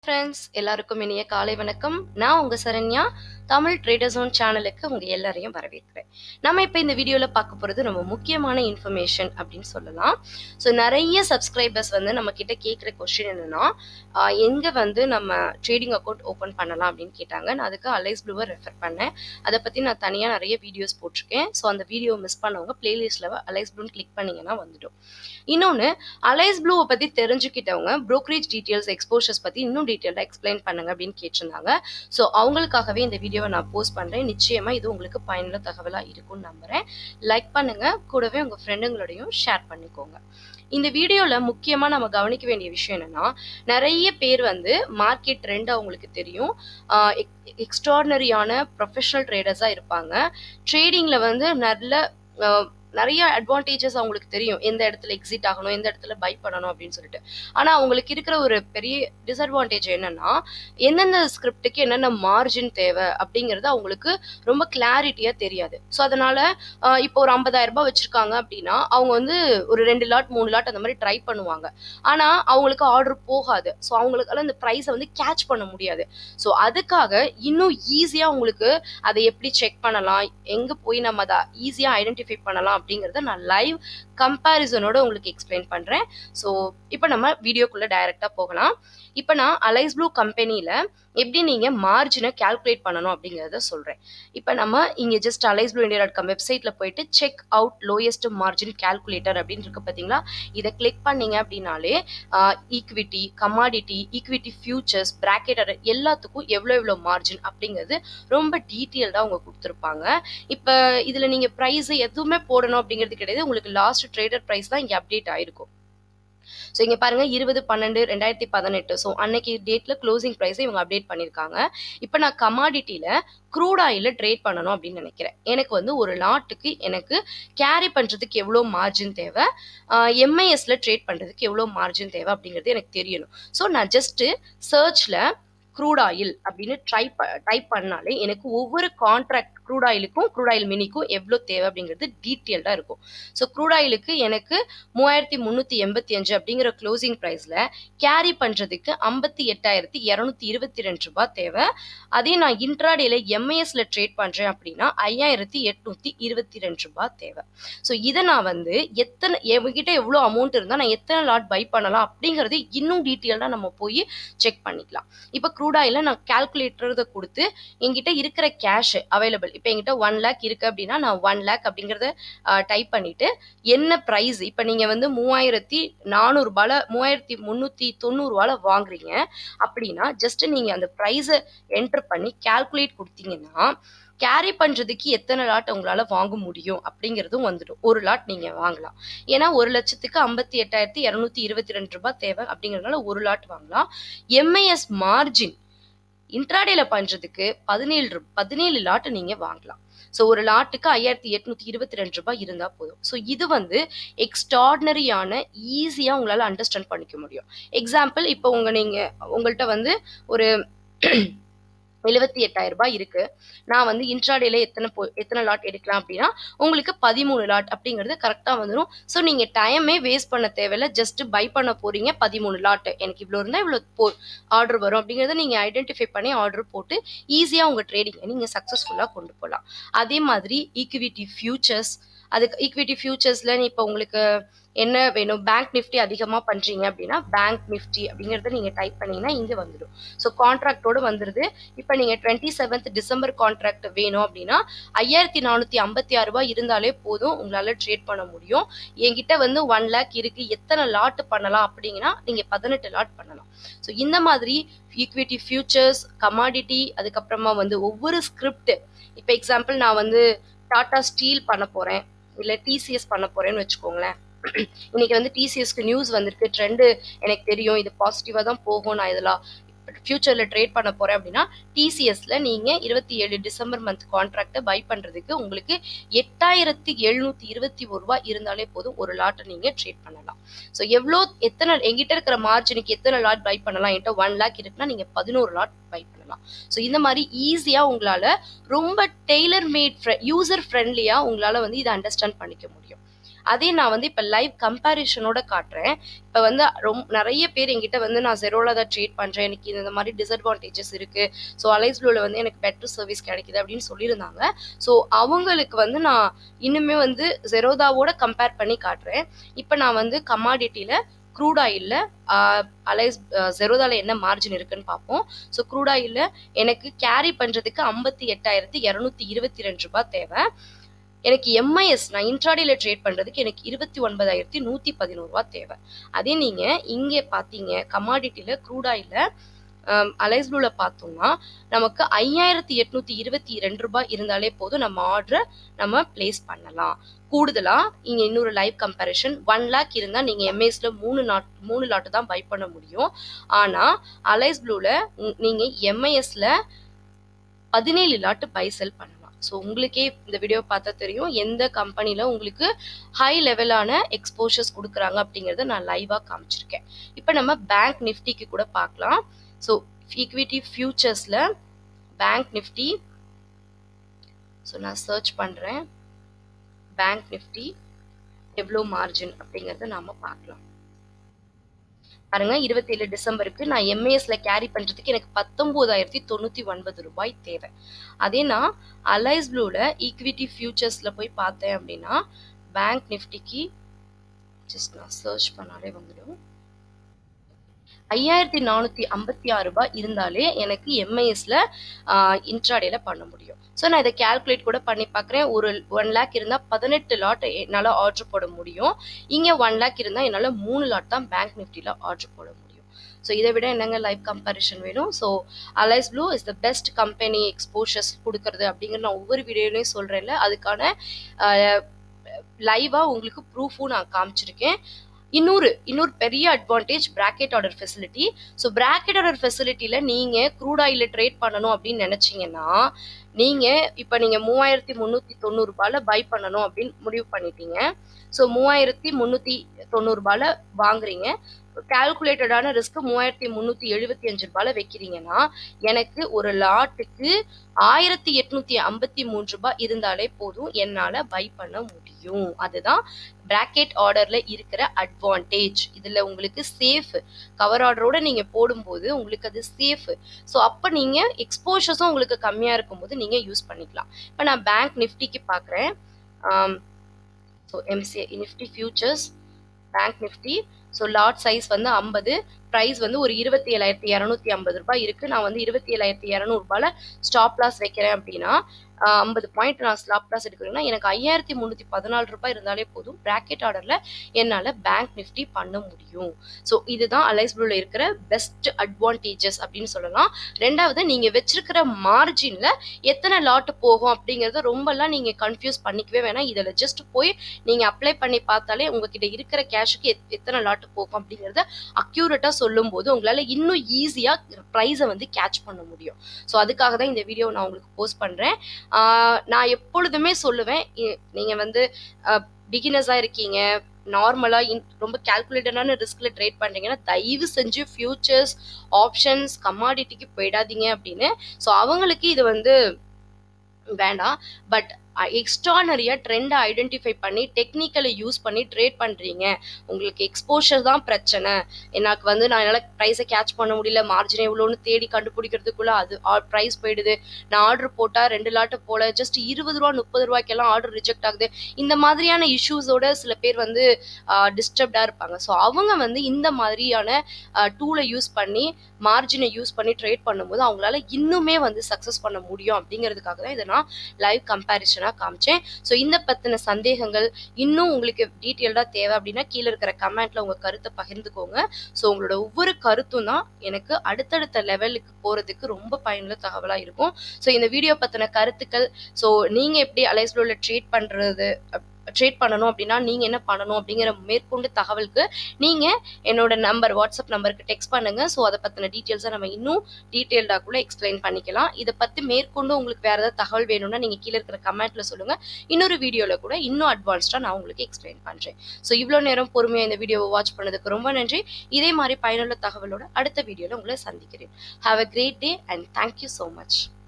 friends எல்லாருக்கும் இனிய காலை வணக்கம் நான் உங்க சரண்யா தமிழ் ட்ரேடர் ஜோன் சேனலுக்கு உங்க எல்லாரையும் வரவேற்கிறேன் நம்ம இப்போ இந்த வீடியோவில் பார்க்க போகிறது ரொம்ப முக்கியமான இன்ஃபர்மேஷன் அப்படின்னு சொல்லலாம் ஸோ நிறைய சப்ஸ்கிரைபர்ஸ் வந்து நம்ம கிட்ட கேட்குற கொஸ்டின் என்னன்னா ஆஹ் எங்க வந்து நம்ம ட்ரேடிங் அக்கௌண்ட் ஓப்பன் பண்ணலாம் அப்படின்னு கேட்டாங்க நான் அதுக்கு அலைஸ் ப்ளூவை ரெஃபர் பண்ணேன் அதை பற்றி நான் தனியாக நிறைய வீடியோஸ் போட்டிருக்கேன் ஸோ அந்த வீடியோ மிஸ் பண்ணவங்க பிளேலிஸ்ட்டில் அலைஸ் ப்ளூன்னு கிளிக் பண்ணீங்கன்னா வந்துடும் இன்னொன்று அலைஸ் ப்ளூவை பற்றி தெரிஞ்சுக்கிட்டவங்க brokerage டீட்டெயில்ஸ் எக்ஸ்போஷர்ஸ் பற்றி இன்னும் டீட்டெயிலாக எக்ஸ்பிளைன் பண்ணுங்க அப்படின்னு கேட்டிருந்தாங்க ஸோ அவங்களுக்காகவே இந்த வீடியோவை நான் போஸ்ட் பண்ணுறேன் நிச்சயமாக இது உங்களுக்கு பயனுள்ள தகவலாக இருக்கும்னு நம்புகிறேன் லைக் பண்ணுங்க கூடவே உங்கள் ஃப்ரெண்டுங்களோடையும் ஷேர் பண்ணிக்கோங்க இந்த வீடியோவில் முக்கியமாக நம்ம கவனிக்க வேண்டிய விஷயம் என்னன்னா நிறைய பேர் வந்து மார்க்கெட் ட்ரெண்ட் அவங்களுக்கு தெரியும் எக்ஸ்ட்ராடனரியான ப்ரொஃபஷனல் ட்ரேடர்ஸாக இருப்பாங்க ட்ரேடிங்கில் வந்து நல்ல ஆஹ் நிறைய அட்வான்டேஜஸ் அவங்களுக்கு தெரியும் எந்த இடத்துல எக்ஸிட் ஆகணும் எந்த இடத்துல பை பண்ணணும் அப்படின்னு சொல்லிட்டு ஆனால் அவங்களுக்கு இருக்கிற ஒரு பெரிய டிஸ்அட்வான்டேஜ் என்னன்னா எந்தெந்த ஸ்கிரிப்டுக்கு என்னென்ன மார்ஜின் தேவை அப்படிங்கிறது அவங்களுக்கு ரொம்ப கிளாரிட்டியாக தெரியாது ஸோ அதனால ஆஹ் இப்போ ஒரு ஐம்பதாயிரம் ரூபாய் வச்சிருக்காங்க அப்படின்னா அவங்க வந்து ஒரு ரெண்டு லாட் மூணு லாட் அந்த மாதிரி ட்ரை பண்ணுவாங்க ஆனால் அவங்களுக்கு ஆர்டர் போகாது ஸோ அவங்களுக்கால இந்த ப்ரைஸை வந்து கேட்ச் பண்ண முடியாது ஸோ அதுக்காக இன்னும் ஈஸியாக உங்களுக்கு அதை எப்படி செக் பண்ணலாம் எங்கே போய் நம்ம அதை ஈஸியாக ஐடென்டிஃபை பண்ணலாம் அப்படிங்கிறத நான் லைவ் கம்பேரிசனோட உங்களுக்கு எக்ஸ்பிளைன் பண்ணுறேன் ஸோ இப்போ நம்ம வீடியோக்குள்ளே டைரெக்டாக போகலாம் இப்போ நான் அலைஸ் ப்ளூ கம்பெனியில் எப்படி நீங்கள் மார்ஜினை கால்குலேட் பண்ணணும் அப்படிங்கிறத சொல்கிறேன் இப்போ நம்ம இங்கே just Alice Blue India dot com வெப்சைட்டில் போயிட்டு check out lowest margin calculator அப்படின்னு இருக்கு பார்த்தீங்களா இதை கிளிக் பண்ணீங்க அப்படின்னாலே equity commodity equity futures bracket எல்லாத்துக்கும் எவ்வளோ எவ்வளோ மார்ஜின் அப்படிங்கிறது ரொம்ப டீட்டெயில்டாக அவங்க கொடுத்துருப்பாங்க இப்போ இதில் நீங்கள் ப்ரைஸ் எதுவுமே போடணும் அப்படிங்கிறது கிடையாது உங்களுக்கு லாஸ்ட் ட்ரேடர் ப்ரைஸ் தான் இங்கே அப்டேட் ஆயிருக்கும் ஸோ இங்கே பாருங்க இருபது பன்னெண்டு ரெண்டாயிரத்தி பதினெட்டு ஸோ அன்னைக்கு டேட்ல க்ளோசிங் ப்ரைஸை இவங்க அப்டேட் பண்ணியிருக்காங்க இப்போ நான் கமாடிட்டியில் க்ரூட் ஆயில ட்ரேட் பண்ணணும் அப்படின்னு நினைக்கிறேன் எனக்கு வந்து ஒரு லாட்டுக்கு எனக்கு கேரி பண்ணுறதுக்கு எவ்வளோ மார்ஜின் தேவை எம்ஐஎஸ்ல ட்ரேட் பண்ணுறதுக்கு எவ்வளோ மார்ஜின் தேவை அப்படிங்கிறது எனக்கு தெரியணும் ஸோ நான் ஜஸ்ட்டு சர்ச்சில் க்ரூட் ஆயில் அப்படின்னு ட்ரை டைப் பண்ணாலே எனக்கு ஒவ்வொரு கான்ட்ராக்ட் க்ரூட் ஆயிலுக்கும் க்ரூட் ஆயில் மினிக்கும் எவ்வளோ தேவை அப்படிங்கிறது டீட்டெயில்டாக இருக்கும் ஸோ க்ரூட் ஆயிலுக்கு எனக்கு மூவாயிரத்தி முந்நூற்றி எண்பத்தி அஞ்சு அப்படிங்கிற க்ளோசிங் ப்ரைஸில் கேரி பண்ணுறதுக்கு ஐம்பத்தி எட்டாயிரத்தி இரநூத்தி இருபத்தி ரெண்டு ரூபாய் தேவை அதே நான் இன்ட்ராடேல எம்ஐஎஸ்ல ட்ரேட் பண்ணுறேன் அப்படின்னா ஐயாயிரத்தி எட்நூற்றி இருபத்தி ரெண்டு ரூபாய் தேவை ஸோ இதை நான் வந்து எத்தனை என்கிட்ட எவ்வளோ அமௌண்ட் இருந்தால் நான் எத்தனை லாட் பை பண்ணலாம் அப்படிங்கிறது இன்னும் டீட்டெயில்டாக நம்ம போய் செக் பண்ணிக்கலாம் இப்போ க்ரூட் ஆயில நான் கால்குலேட்டரை கொடுத்து என்கிட்ட இருக்கிற கேஷ் அவைலபிள் இப்போ என்கிட்ட ஒன் லேக் இருக்கு அப்படின்னா நான் ஒன் லேக் அப்படிங்கிறத டைப் பண்ணிட்டு என்ன ப்ரைஸ் இப்போ நீங்க வந்து மூவாயிரத்தி நானூறுபால மூவாயிரத்தி முந்நூற்றி தொண்ணூறுவால வாங்குறீங்க அப்படின்னா ஜஸ்ட் நீங்க அந்த ப்ரைஸை என்டர் பண்ணி கால்குலேட் கொடுத்தீங்கன்னா கேரி பண்ணுறதுக்கு எத்தனை லாட் உங்களால் வாங்க முடியும் அப்படிங்கிறதும் வந்துடும் ஒரு லாட் நீங்கள் வாங்கலாம் ஏன்னா ஒரு லட்சத்துக்கு ஐம்பத்தி எட்டாயிரத்தி இரநூத்தி இருபத்தி ரெண்டு ரூபாய் தேவை அப்படிங்கிறதுனால ஒரு லாட் வாங்கலாம் எம்ஐஎஸ் மார்ஜின் இன்ட்ராடேல பண்ணுறதுக்கு பதினேழு பதினேழு லாட்டு நீங்கள் வாங்கலாம் ஸோ ஒரு லாட்டுக்கு ஐயாயிரத்தி எட்நூத்தி இருபத்தி ரெண்டு ரூபாய் இருந்தால் போதும் ஸோ இது வந்து எக்ஸ்ட்ராடினரியான ஈஸியாக உங்களால் அண்டர்ஸ்டாண்ட் பண்ணிக்க முடியும் எக்ஸாம்பிள் இப்போ உங்கள் நீங்கள் உங்கள்கிட்ட வந்து ஒரு எழுபத்தி எட்டாயிரம் ரூபாய் இருக்கு நான் வந்து இன்ட்ராடேல எத்தனை போ எத்தனை லாட் எடுக்கலாம் அப்படின்னா உங்களுக்கு பதிமூணு லாட் அப்படிங்கிறது கரெக்டாக வந்துடும் ஸோ நீங்கள் டைமே வேஸ்ட் பண்ண தேவையில்ல ஜஸ்ட் பை பண்ண போறீங்க பதிமூணு லாட் எனக்கு இவ்வளோ இருந்தால் இவ்வளோ போ ஆர்டர் வரும் அப்படிங்கிறத நீங்கள் ஐடென்டிஃபை பண்ணி ஆர்டர் போட்டு ஈஸியாக உங்கள் ட்ரேடிங்கை நீங்கள் சக்ஸஸ்ஃபுல்லாக கொண்டு போகலாம் அதே மாதிரி ஈக்விட்டி ஃபியூச்சர்ஸ் அதுக்கு ஈக்விட்டி ஃபியூச்சர்ஸில் இப்போ உங்களுக்கு என்ன வேணும் பேங்க் நிஃப்டி அதிகமாக பண்ணுறீங்க அப்படின்னா பேங்க் நிஃப்டி அப்படிங்கிறத நீங்கள் டைப் பண்ணீங்கன்னா இங்கே வந்துடும் ஸோ கான்ட்ராக்டோடு வந்துடுது இப்போ நீங்கள் டுவெண்ட்டி செவன்த் டிசம்பர் கான்ட்ராக்ட் வேணும் அப்படின்னா ஐயாயிரத்தி நானூற்றி ஐம்பத்தி ஆறு ரூபாய் இருந்தாலே போதும் உங்களால் ட்ரேட் பண்ண முடியும் என்கிட்ட வந்து ஒன் லேக் இருக்குது எத்தனை லாட் பண்ணலாம் அப்படிங்கன்னா நீங்கள் பதினெட்டு லாட் பண்ணலாம் ஸோ இந்த மாதிரி ஈக்விட்டி ஃபியூச்சர்ஸ் கமாடிட்டி அதுக்கப்புறமா வந்து ஒவ்வொரு ஸ்கிரிப்ட் இப்போ எக்ஸாம்பிள் நான் வந்து டாடா ஸ்டீல் பண்ண போகிறேன் இல்லை டிசிஎஸ் பண்ண போகிறேன்னு வச்சுக்கோங்களேன் இன்னைக்கு வந்து டிசிஎஸ்க்கு நியூஸ் வந்திருக்கு ட்ரெண்டு எனக்கு தெரியும் இது பாசிட்டிவாக தான் போகும் நான் இதெல்லாம் ஃபியூச்சரில் ட்ரேட் பண்ண போகிறேன் அப்படின்னா டிசிஎஸ்ல நீங்கள் இருபத்தி ஏழு டிசம்பர் மந்த் கான்ட்ராக்டை பை பண்ணுறதுக்கு உங்களுக்கு எட்டாயிரத்தி எழுநூற்றி இருபத்தி ஒரு ரூபாய் இருந்தாலே போதும் ஒரு லாட்டை நீங்கள் ட்ரேட் பண்ணலாம் ஸோ எவ்வளோ எத்தனை எங்கிட்ட இருக்கிற மார்ஜினுக்கு எத்தனை லாட் பை பண்ணலாம் என்கிட்ட ஒன் லேக் இருக்குன்னா நீங்கள் பதினோரு லாட் பை பண்ணலாம் ஸோ இந்த மாதிரி ஈஸியாக உங்களால் ரொம்ப டெய்லர் மேட் யூசர் ஃப்ரெண்ட்லியாக உங்களால் வந்து இதை அண்டர்ஸ்டாண்ட் பண்ணிக்க முடியும் அதே நான் வந்து இப்போ லைவ் கம்பேரிஷனோட காட்டுறேன் இப்போ வந்து ரொம்ப நிறைய பேர் என்கிட்ட வந்து நான் ஜெரோல தான் ட்ரேட் பண்ணுறேன் எனக்கு இந்த மாதிரி டிஸ்அட்வான்டேஜஸ் இருக்குது ஸோ அலைஸ் ப்ளூவில் வந்து எனக்கு பெட்டர் சர்வீஸ் கிடைக்குது அப்படின்னு சொல்லியிருந்தாங்க ஸோ அவங்களுக்கு வந்து நான் இன்னுமே வந்து ஜெரோதாவோட கம்பேர் பண்ணி காட்டுறேன் இப்போ நான் வந்து கமாடிட்டியில் க்ரூட் ஆயிலில் அலைஸ் ஜெரோதால என்ன மார்ஜின் இருக்குன்னு பார்ப்போம் ஸோ க்ரூட் ஆயிலில் எனக்கு கேரி பண்ணுறதுக்கு ஐம்பத்தி எட்டாயிரத்தி இரநூத்தி இருபத்தி ரெண்டு ரூபாய் தேவை எனக்கு எம்ஐஎஸ் நான் இன்ட்ராடேல ட்ரேட் பண்ணுறதுக்கு எனக்கு இருபத்தி ஒன்பதாயிரத்தி நூற்றி பதினோருவா தேவை அதே நீங்கள் இங்கே பார்த்தீங்க கமாடிட்டியில் க்ரூட் ஆயிலில் அலைஸ் ப்ளூவில் பார்த்தோம்னா நமக்கு ஐயாயிரத்தி எட்நூத்தி இருபத்தி ரெண்டு ரூபாய் இருந்தாலே போதும் நம்ம ஆர்டரை நம்ம பிளேஸ் பண்ணலாம் கூடுதலாக இங்கே இன்னொரு லைவ் கம்பேரிஷன் ஒன் லேக் இருந்தால் நீங்கள் எம்ஏஸில் மூணு நாட் மூணு லாட்டு தான் பை பண்ண முடியும் ஆனால் அலைஸ் ப்ளூவில் நீங்கள் எம்ஐஎஸில் பதினேழு லாட்டு பை செல் பண்ணலாம் ஸோ உங்களுக்கே இந்த வீடியோ பார்த்தா தெரியும் எந்த கம்பெனியில் உங்களுக்கு ஹை லெவலான எக்ஸ்போஷர்ஸ் கொடுக்குறாங்க அப்படிங்கிறத நான் லைவாக காமிச்சிருக்கேன் இப்போ நம்ம பேங்க் நிஃப்டிக்கு கூட பார்க்கலாம் ஸோ ஈக்விட்டி ஃபியூச்சர்ஸில் பேங்க் நிஃப்டி ஸோ நான் சர்ச் பண்ணுறேன் பேங்க் நிஃப்டி எவ்வளோ மார்ஜின் அப்படிங்கிறத நாம் பார்க்கலாம் பாருங்க இருபத்தேழு டிசம்பருக்கு நான் எம்ஏஎஸ்ல கேரி பண்றதுக்கு எனக்கு பத்தொன்பதாயிரத்தி தொண்ணூத்தி ஒன்பது ரூபாய் தேவை அதே நான் அலைஸ் ப்ளூல ஈக்விட்டி ஃபியூச்சர்ஸ்ல போய் பார்த்தேன் அப்படின்னா பேங்க் நிஃப்டிக்கு ஜஸ்ட் நான் சர்ச் பண்ணாலே வந்துடும் ஐயாயிரத்தி நானூற்றி ஐம்பத்தி ஆறு ரூபாய் இருந்தாலே எனக்கு எம்ஐஎஸ்ல இன்ட்ராடேல பண்ண முடியும் ஸோ நான் இதை கேல்குலேட் கூட பண்ணி பார்க்குறேன் ஒரு ஒன் லேக் இருந்தால் பதினெட்டு லாட் என்னால் ஆர்டர் போட முடியும் இங்கே ஒன் லேக் இருந்தால் என்னால் மூணு லாட் தான் பேங்க் நிஃப்டியில் ஆர்டர் போட முடியும் ஸோ இதை விட என்னங்க லைவ் கம்பேரிஷன் வேணும் so Alice Blue is the best company exposures கொடுக்கறது அப்படிங்கிற நான் ஒவ்வொரு வீடியோலையும் சொல்கிறேன்ல அதுக்கான லைவாக உங்களுக்கு ப்ரூஃபும் நான் காமிச்சிருக்கேன் இன்னொரு இன்னொரு பெரிய advantage bracket order facility so bracket order ஃபெசிலிட்டியில் நீங்கள் க்ரூட் ஆயில் ட்ரேட் பண்ணணும் அப்படின்னு நினச்சிங்கன்னா நீங்கள் இப்போ நீங்கள் மூவாயிரத்தி முந்நூற்றி தொண்ணூறுபாயில் பை பண்ணணும் அப்படின்னு முடிவு பண்ணிட்டீங்க ஸோ மூவாயிரத்தி முந்நூற்றி தொண்ணூறுபாயில் வாங்குறீங்க கால்குலேட்டடான ரிஸ்க் மூவாயிரத்தி முந்நூற்றி எழுபத்தி அஞ்சு ரூபாயில் வைக்கிறீங்கன்னா எனக்கு ஒரு லாட்டுக்கு ஆயிரத்தி எட்நூத்தி ஐம்பத்தி மூன்று ரூபாய் இருந்தாலே போதும் என்னால் பை பண்ண முடியும் அதுதான் பிராக்கெட் ஆர்டர்ல இருக்கிற அட்வான்டேஜ் இதுல உங்களுக்கு சேஃப் கவர் ஆர்டரோட நீங்க போடும்போது உங்களுக்கு அது சேஃப் ஸோ அப்போ நீங்க எக்ஸ்போஷர்ஸும் உங்களுக்கு கம்மியா இருக்கும்போது நீங்க யூஸ் பண்ணிக்கலாம் இப்போ நான் பேங்க் நிஃப்டிக்கு பார்க்குறேன் so MC Nifty futures bank Nifty so lot size வந்து ஐம்பது ப்ரைஸ் வந்து ஒரு இருபத்தி ஏழாயிரத்தி இரநூத்தி ஐம்பது ரூபாய் இருக்குது நான் வந்து இருபத்தி ஏழாயிரத்தி இரநூறுபாயில் ஸ்டாப் லாஸ் வைக்கிறேன் அப்படின்னா ஐம்பது பாயிண்ட் நான் ஸ்டாப் லாஸ் எடுக்கிறேன்னா எனக்கு ஐயாயிரத்தி முந்நூற்றி பதினாலு ரூபாய் இருந்தாலே போதும் ப்ராக்கெட் ஆர்டரில் என்னால் பேங்க் நிஃப்டி பண்ண முடியும் ஸோ இதுதான் அலைஸ் ப்ளூவில் இருக்கிற பெஸ்ட் அட்வான்டேஜஸ் அப்படின்னு சொல்லலாம் ரெண்டாவது நீங்கள் வச்சிருக்கிற மார்ஜினில் எத்தனை லாட்டு போகும் அப்படிங்கிறத ரொம்பலாம் நீங்கள் கன்ஃபியூஸ் பண்ணிக்கவே வேணாம் இதில் ஜஸ்ட் போய் நீங்கள் அப்ளை பண்ணி பார்த்தாலே உங்ககிட்ட இருக்கிற கேஷுக்கு எத்தனை லாட்டு போகும் அப்படிங்கிறத அக்யூரேட்டாக சொல்லும் போது உங்களால் இன்னும் ஈஸியாக ப்ரைஸை வந்து கேட்ச் பண்ண முடியும் ஸோ அதுக்காக தான் இந்த வீடியோ நான் உங்களுக்கு போஸ்ட் பண்ணுறேன் நான் எப்பொழுதுமே சொல்லுவேன் நீங்கள் வந்து பிகினர்ஸாக இருக்கீங்க நார்மலாக இன் ரொம்ப கால்குலேட்டடான ரிஸ்கில் ட்ரேட் பண்ணுறீங்கன்னா தயவு செஞ்சு ஃபியூச்சர்ஸ் ஆப்ஷன்ஸ் கமாடிட்டிக்கு போயிடாதீங்க அப்படின்னு ஸோ அவங்களுக்கு இது வந்து வேண்டாம் பட் எக்ஸ்ட்ரானரியாக ட்ரெண்டை ஐடென்டிஃபை பண்ணி டெக்னிக்கலை யூஸ் பண்ணி ட்ரேட் பண்ணுறீங்க உங்களுக்கு எக்ஸ்போஷர் தான் பிரச்சனை எனக்கு வந்து நான் என்னால் ப்ரைஸை கேட்ச் பண்ண முடியல மார்ஜின் எவ்வளோன்னு தேடி கண்டுபிடிக்கிறதுக்குள்ள அது ப்ரைஸ் போயிடுது நான் ஆர்டர் போட்டால் ரெண்டு லாட்டு போல ஜஸ்ட் இருபது ரூபா முப்பது ரூபாய்க்கெல்லாம் ஆர்டர் ரிஜெக்ட் ஆகுது இந்த மாதிரியான இஷ்யூஸோட சில பேர் வந்து டிஸ்டர்ப்டாக இருப்பாங்க ஸோ அவங்க வந்து இந்த மாதிரியான டூலை யூஸ் பண்ணி மார்ஜினை யூஸ் பண்ணி ட்ரேட் பண்ணும்போது அவங்களால இன்னுமே வந்து சக்ஸஸ் பண்ண முடியும் அப்படிங்கிறதுக்காக தான் இதை நான் லைவ் கம்பேரிஷனாக காமிச்சேன் ஸோ இந்த பற்றின சந்தேகங்கள் இன்னும் உங்களுக்கு டீட்டெயில்டாக தேவை அப்படின்னா கீழே இருக்கிற கமெண்ட்ல உங்கள் கருத்தை பகிர்ந்துக்கோங்க ஸோ உங்களோட ஒவ்வொரு கருத்தும் தான் எனக்கு அடுத்தடுத்த லெவலுக்கு போகிறதுக்கு ரொம்ப பயனுள்ள தகவலாக இருக்கும் ஸோ இந்த வீடியோ பற்றின கருத்துக்கள் ஸோ நீங்கள் எப்படி அலைஸ்லோவில் ட்ரீட் பண்ணுறது ட்ரேட் பண்ணணும் அப்படின்னா நீங்கள் என்ன பண்ணணும் அப்படிங்கிற மேற்கொண்டு தகவலுக்கு நீங்கள் என்னோட நம்பர் வாட்ஸ்அப் நம்பருக்கு டெக்ஸ்ட் பண்ணுங்க ஸோ அதை பற்றின டீட்டெயில்ஸை நம்ம இன்னும் டீட்டெயில்டாக கூட எக்ஸ்பிளைன் பண்ணிக்கலாம் இதை பற்றி மேற்கொண்டு உங்களுக்கு வேறு ஏதாவது தகவல் வேணும்னா நீங்கள் கீழே இருக்கிற கமெண்ட்டில் சொல்லுங்கள் இன்னொரு வீடியோவில் கூட இன்னும் அட்வான்ஸ்டாக நான் உங்களுக்கு எக்ஸ்பிளைன் பண்ணுறேன் ஸோ இவ்வளோ நேரம் பொறுமையாக இந்த வீடியோவை வாட்ச் பண்ணதுக்கு ரொம்ப நன்றி இதே மாதிரி பயனுள்ள தகவலோட அடுத்த வீடியோவில் உங்களை சந்திக்கிறேன் have a great day and thank you so much